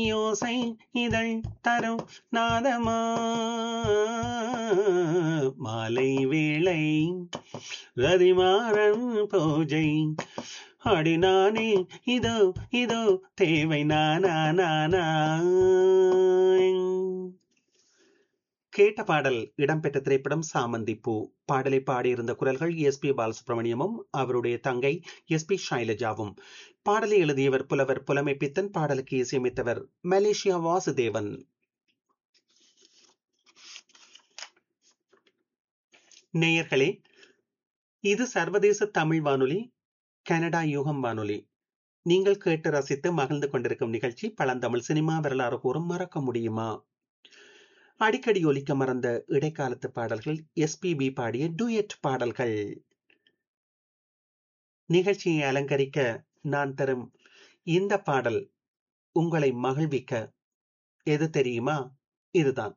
யோசை இதழ் தரும் நாதமா மாலை வேளை ரதிமாறன் பூஜை அடினானே இதோ இதோ தேவை நானா நானா கேட்ட பாடல் இடம்பெற்ற திரைப்படம் சாமந்தி பூ பாடலை பாடியிருந்த குரல்கள் எஸ் பி பாலசுப்ரமணியமும் அவருடைய தங்கை எஸ் பி ஷைலஜாவும் பாடலை எழுதியவர் புலவர் புலமை பித்தன் பாடலுக்கு இசையமைத்தவர் மலேசியா வாசுதேவன் நேயர்களே இது சர்வதேச தமிழ் வானொலி கனடா யூகம் வானொலி நீங்கள் கேட்டு ரசித்து மகிழ்ந்து கொண்டிருக்கும் நிகழ்ச்சி பழந்தமிழ் சினிமா வரலாறு கூறும் மறக்க முடியுமா அடிக்கடி ஒலிக்க மறந்த இடைக்காலத்து பாடல்கள் எஸ்பிபி பாடிய டூயட் பாடல்கள் நிகழ்ச்சியை அலங்கரிக்க நான் தரும் இந்த பாடல் உங்களை மகிழ்விக்க எது தெரியுமா இதுதான்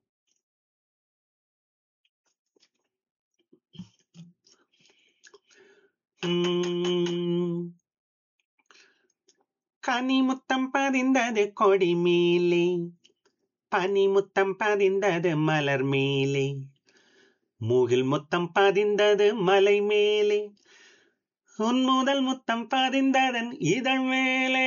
கனிமுத்தம் பதிந்தது கொடி மேலே பனிமுத்தம் பதிந்தது மலர் மேலே மூகில் முத்தம் பதிந்தது மலை மேலே உன் முதல் முத்தம் பதிந்ததன் இதழ் மேலே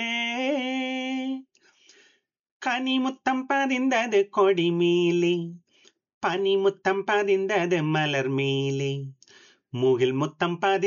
கனிமுத்தம் பதிந்தது கொடி மேலே பனிமுத்தம் பதிந்தது மலர் மேலே மூகில் முத்தம் பதி